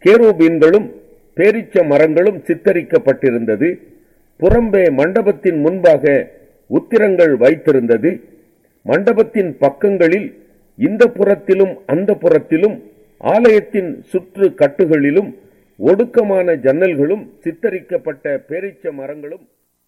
கேரோபீன்களும் பேரிச்ச மரங்களும் சித்தரிக்கப்பட்டிருந்தது புறம்பே மண்டபத்தின் முன்பாக உத்திரங்கள் வைத்திருந்தது மண்டபத்தின் பக்கங்களில் இந்த புறத்திலும் அந்த புறத்திலும் ஆலயத்தின் சுற்று கட்டுகளிலும் ஒடுக்கமான ஜன்னல்களும் சித்தரிக்கப்பட்ட பேரிச்ச மரங்களும்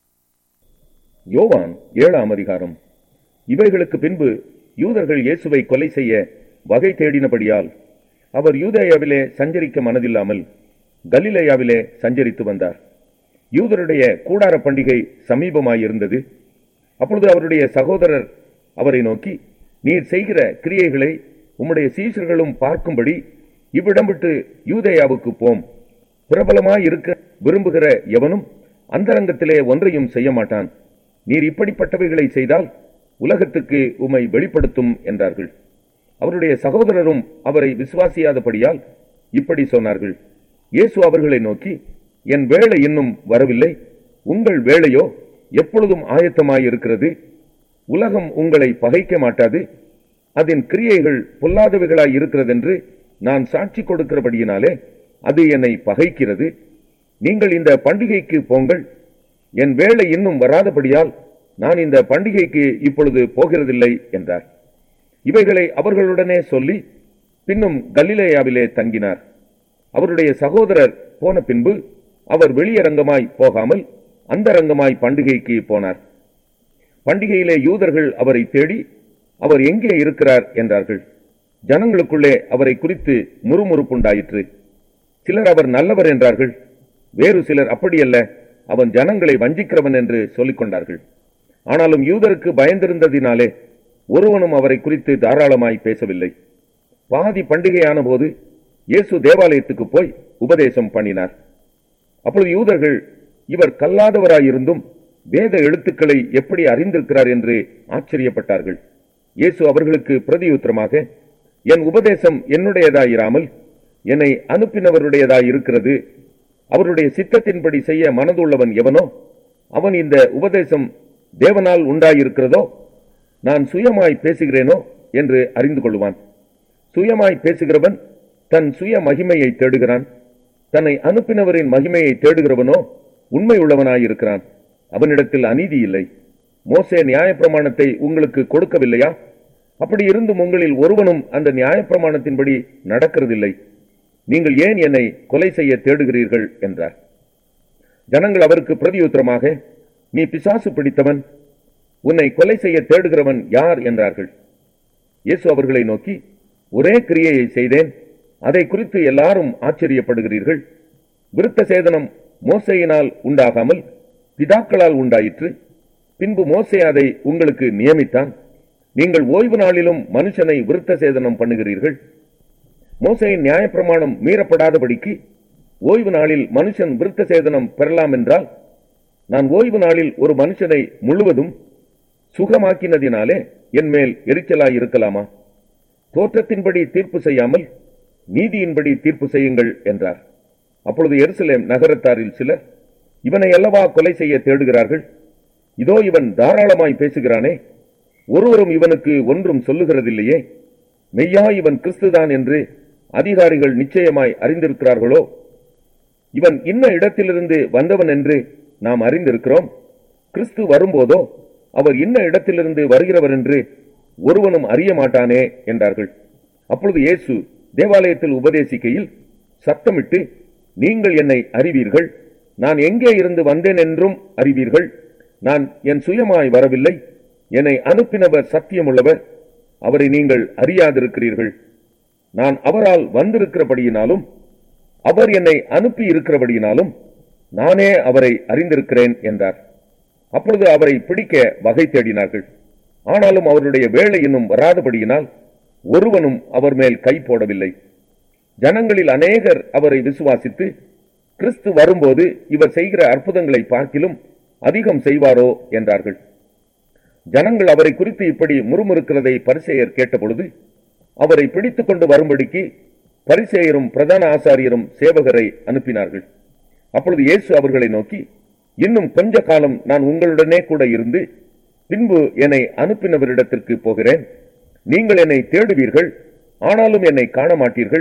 யோவான் ஏழாம் அதிகாரம் இவைகளுக்கு பின்பு யூதர்கள் இயேசுவை கொலை செய்ய வகை தேடினபடியால் அவர் யூதேயாவிலே சஞ்சரிக்க மனதில்லாமல் கலிலேயாவிலே சஞ்சரித்து வந்தார் யூதருடைய கூடார பண்டிகை சமீபமாயிருந்தது அப்பொழுது அவருடைய சகோதரர் அவரை நோக்கி நீர் செய்கிற கிரியைகளை உம்முடைய சீசர்களும் பார்க்கும்படி இவ்விடம் விட்டு யூதேயாவுக்கு போம் பிரபலமாய் இருக்க விரும்புகிற எவனும் அந்தரங்கத்திலே ஒன்றையும் செய்ய மாட்டான் நீர் இப்படிப்பட்டவைகளை செய்தால் உலகத்துக்கு உம்மை வெளிப்படுத்தும் என்றார்கள் அவருடைய சகோதரரும் அவரை விசுவாசியாதபடியால் இப்படி சொன்னார்கள் இயேசு அவர்களை நோக்கி என் வேலை இன்னும் வரவில்லை உங்கள் வேலையோ எப்பொழுதும் ஆயத்தமாயிருக்கிறது உலகம் உங்களை பகைக்க மாட்டாது அதன் கிரியைகள் பொல்லாதவைகளாய் இருக்கிறதென்று நான் சாட்சி கொடுக்கிறபடியினாலே அது என்னை பகைக்கிறது நீங்கள் இந்த பண்டிகைக்கு போங்கள் என் வேலை இன்னும் வராதபடியால் நான் இந்த பண்டிகைக்கு இப்பொழுது போகிறதில்லை என்றார் இவைகளை அவர்களுடனே சொல்லி பின்னும் கலிலேயாவிலே தங்கினார் அவருடைய சகோதரர் போன பின்பு அவர் வெளியரங்கமாய் போகாமல் அந்தரங்கமாய் பண்டிகைக்கு போனார் பண்டிகையிலே யூதர்கள் அவரை தேடி அவர் எங்கே இருக்கிறார் என்றார்கள் ஜனங்களுக்குள்ளே அவரை குறித்து முறுமுறுப்புண்டாயிற்று சிலர் அவர் நல்லவர் என்றார்கள் வேறு சிலர் அப்படியல்ல அவன் ஜனங்களை வஞ்சிக்கிறவன் என்று சொல்லிக் கொண்டார்கள் ஆனாலும் யூதருக்கு பயந்திருந்ததினாலே ஒருவனும் அவரை குறித்து தாராளமாய் பேசவில்லை பாதி பண்டிகையான போது இயேசு தேவாலயத்துக்கு போய் உபதேசம் பண்ணினார் அப்பொழுது யூதர்கள் இவர் கல்லாதவராயிருந்தும் வேத எழுத்துக்களை எப்படி அறிந்திருக்கிறார் என்று ஆச்சரியப்பட்டார்கள் இயேசு அவர்களுக்கு பிரதியுத்தரமாக என் உபதேசம் என்னுடையதாயிராமல் என்னை அனுப்பினவருடையதாயிருக்கிறது அவருடைய சித்தத்தின்படி செய்ய மனதுள்ளவன் எவனோ அவன் இந்த உபதேசம் தேவனால் உண்டாயிருக்கிறதோ நான் சுயமாய் பேசுகிறேனோ என்று அறிந்து கொள்வான் சுயமாய் பேசுகிறவன் தன் சுய மகிமையை தேடுகிறான் தன்னை அனுப்பினவரின் மகிமையை தேடுகிறவனோ உண்மை உள்ளவனாயிருக்கிறான் அவனிடத்தில் அநீதி இல்லை மோசே நியாயப்பிரமாணத்தை உங்களுக்கு கொடுக்கவில்லையா அப்படி இருந்தும் உங்களில் ஒருவனும் அந்த நியாயப்பிரமாணத்தின்படி நடக்கிறதில்லை நீங்கள் ஏன் என்னை கொலை செய்ய தேடுகிறீர்கள் என்றார் ஜனங்கள் அவருக்கு பிரதியுத்தரமாக நீ பிசாசு பிடித்தவன் உன்னை கொலை செய்ய தேடுகிறவன் யார் என்றார்கள் இயேசு அவர்களை நோக்கி ஒரே கிரியையை செய்தேன் அதை குறித்து எல்லாரும் ஆச்சரியப்படுகிறீர்கள் விருத்த சேதனம் மோசையினால் உண்டாகாமல் பிதாக்களால் உண்டாயிற்று பின்பு மோசே அதை உங்களுக்கு நியமித்தான் நீங்கள் ஓய்வு நாளிலும் மனுஷனை விருத்த சேதனம் பண்ணுகிறீர்கள் மோசையின் நியாயப்பிரமாணம் மீறப்படாதபடிக்கு ஓய்வு நாளில் மனுஷன் விருத்த சேதனம் பெறலாம் என்றால் நான் ஓய்வு நாளில் ஒரு மனுஷனை முழுவதும் சுகமாக்கினதினாலே என் மேல் எரிச்சலாய் இருக்கலாமா தோற்றத்தின்படி தீர்ப்பு செய்யாமல் நீதியின்படி தீர்ப்பு செய்யுங்கள் என்றார் அப்பொழுது எருசலேம் நகரத்தாரில் சிலர் இவனை அல்லவா கொலை செய்ய தேடுகிறார்கள் இதோ இவன் தாராளமாய் பேசுகிறானே ஒருவரும் இவனுக்கு ஒன்றும் சொல்லுகிறதில்லையே மெய்யா இவன் கிறிஸ்துதான் என்று அதிகாரிகள் நிச்சயமாய் அறிந்திருக்கிறார்களோ இவன் இன்ன இடத்திலிருந்து வந்தவன் என்று நாம் அறிந்திருக்கிறோம் கிறிஸ்து வரும்போதோ அவர் இன்ன இடத்திலிருந்து வருகிறவர் என்று ஒருவனும் அறிய மாட்டானே என்றார்கள் அப்பொழுது இயேசு தேவாலயத்தில் உபதேசிக்கையில் சத்தமிட்டு நீங்கள் என்னை அறிவீர்கள் நான் எங்கே இருந்து வந்தேன் என்றும் அறிவீர்கள் நான் என் சுயமாய் வரவில்லை என்னை அனுப்பினவர் சத்தியமுள்ளவர் அவரை நீங்கள் அறியாதிருக்கிறீர்கள் நான் அவரால் வந்திருக்கிறபடியினாலும் அவர் என்னை அனுப்பி இருக்கிறபடியினாலும் நானே அவரை அறிந்திருக்கிறேன் என்றார் அப்பொழுது அவரை பிடிக்க வகை தேடினார்கள் ஆனாலும் அவருடைய வேலை இன்னும் வராதபடியினால் ஒருவனும் அவர் மேல் கை போடவில்லை ஜனங்களில் அநேகர் அவரை விசுவாசித்து கிறிஸ்து வரும்போது இவர் செய்கிற அற்புதங்களை பார்க்கிலும் அதிகம் செய்வாரோ என்றார்கள் ஜனங்கள் அவரை குறித்து இப்படி முறுமுறுக்கிறதை பரிசேயர் கேட்டபொழுது அவரை பிடித்துக் கொண்டு வரும்படிக்கு பரிசேயரும் பிரதான ஆசாரியரும் சேவகரை அனுப்பினார்கள் அப்பொழுது இயேசு அவர்களை நோக்கி இன்னும் கொஞ்ச காலம் நான் உங்களுடனே கூட இருந்து பின்பு என்னை அனுப்பினவரிடத்திற்கு போகிறேன் நீங்கள் என்னை தேடுவீர்கள் ஆனாலும் என்னை காண மாட்டீர்கள்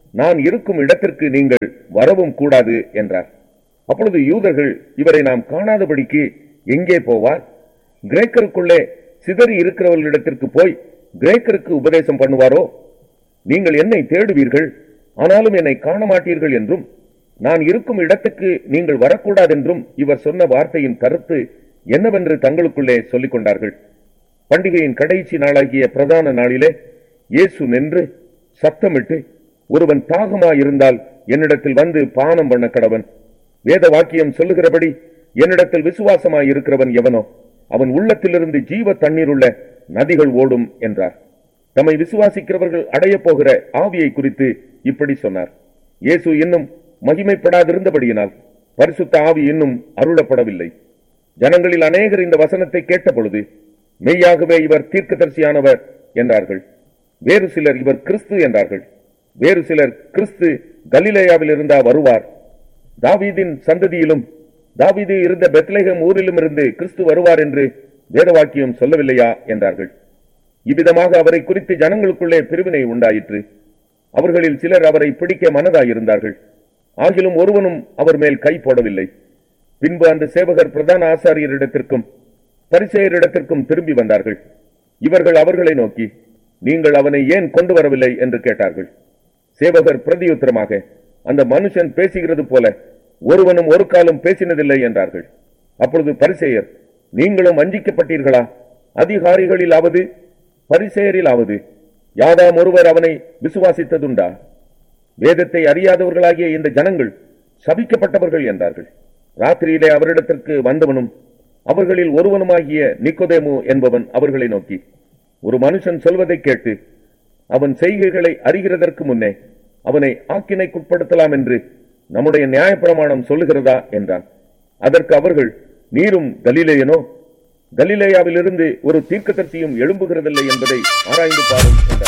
நான் இருக்கும் இடத்திற்கு நீங்கள் வரவும் கூடாது என்றார் அப்பொழுது யூதர்கள் இவரை நாம் காணாதபடிக்கு எங்கே போவார் கிரேக்கருக்குள்ளே சிதறி இருக்கிறவர்களிடத்திற்கு போய் கிரேக்கருக்கு உபதேசம் பண்ணுவாரோ நீங்கள் என்னை தேடுவீர்கள் ஆனாலும் என்னை காண மாட்டீர்கள் என்றும் நான் இருக்கும் இடத்துக்கு நீங்கள் வரக்கூடாதென்றும் இவர் சொன்ன வார்த்தையின் கருத்து என்னவென்று தங்களுக்குள்ளே சொல்லிக் கொண்டார்கள் பண்டிகையின் கடைசி நாளாகிய பிரதான நாளிலே இயேசு நின்று சத்தமிட்டு ஒருவன் தாகமாயிருந்தால் என்னிடத்தில் வந்து பானம் பண்ண கடவன் வேத வாக்கியம் சொல்லுகிறபடி என்னிடத்தில் விசுவாசமாயிருக்கிறவன் எவனோ அவன் உள்ளத்திலிருந்து ஜீவ தண்ணீருள்ள நதிகள் ஓடும் என்றார் தம்மை விசுவாசிக்கிறவர்கள் அடையப் போகிற ஆவியை குறித்து இப்படி சொன்னார் இயேசு இன்னும் மகிமைப்படாதிருந்தபடியினால் பரிசுத்த ஆவி இன்னும் அருளப்படவில்லை ஜனங்களில் அநேகர் இந்த வசனத்தை கேட்டபொழுது மெய்யாகவே இவர் தீர்க்கதரிசியானவர் என்றார்கள் வேறு சிலர் இவர் கிறிஸ்து என்றார்கள் வேறு சிலர் கிறிஸ்து கலிலேயாவில் இருந்தா வருவார் தாவீதின் சந்ததியிலும் தாவீது இருந்த பெத்லெகேம் ஊரிலும் இருந்து கிறிஸ்து வருவார் என்று வேதவாக்கியம் சொல்லவில்லையா என்றார்கள் இவ்விதமாக அவரை குறித்து ஜனங்களுக்குள்ளே பிரிவினை உண்டாயிற்று அவர்களில் சிலர் அவரை பிடிக்க மனதாயிருந்தார்கள் ஆகிலும் ஒருவனும் அவர் மேல் கை போடவில்லை பின்பு அந்த சேவகர் பிரதான ஆசாரியரிடத்திற்கும் பரிசெயரிடத்திற்கும் திரும்பி வந்தார்கள் இவர்கள் அவர்களை நோக்கி நீங்கள் அவனை ஏன் கொண்டு வரவில்லை என்று கேட்டார்கள் சேவகர் பிரதியுத்தரமாக அந்த மனுஷன் பேசுகிறது போல ஒருவனும் ஒரு காலம் பேசினதில்லை என்றார்கள் அப்பொழுது பரிசேயர் நீங்களும் வஞ்சிக்கப்பட்டீர்களா அதிகாரிகளிலாவது பரிசேயரிலாவது யாதாம் ஒருவர் அவனை விசுவாசித்ததுண்டா வேதத்தை அறியாதவர்களாகிய இந்த ஜனங்கள் சபிக்கப்பட்டவர்கள் என்றார்கள் ராத்திரியிலே அவரிடத்திற்கு வந்தவனும் அவர்களில் ஒருவனுமாகிய நிக்கோதேமு என்பவன் அவர்களை நோக்கி ஒரு மனுஷன் சொல்வதை கேட்டு அவன் செய்கைகளை அறிகிறதற்கு முன்னே அவனை ஆக்கினைக்குட்படுத்தலாம் என்று நம்முடைய நியாயப்பிரமாணம் சொல்லுகிறதா என்றான் அதற்கு அவர்கள் நீரும் கலிலேயனோ கலிலேயாவிலிருந்து ஒரு தீர்க்கதரிசியும் எழும்புகிறதில்லை என்பதை ஆராய்ந்து பாரும் என்றார்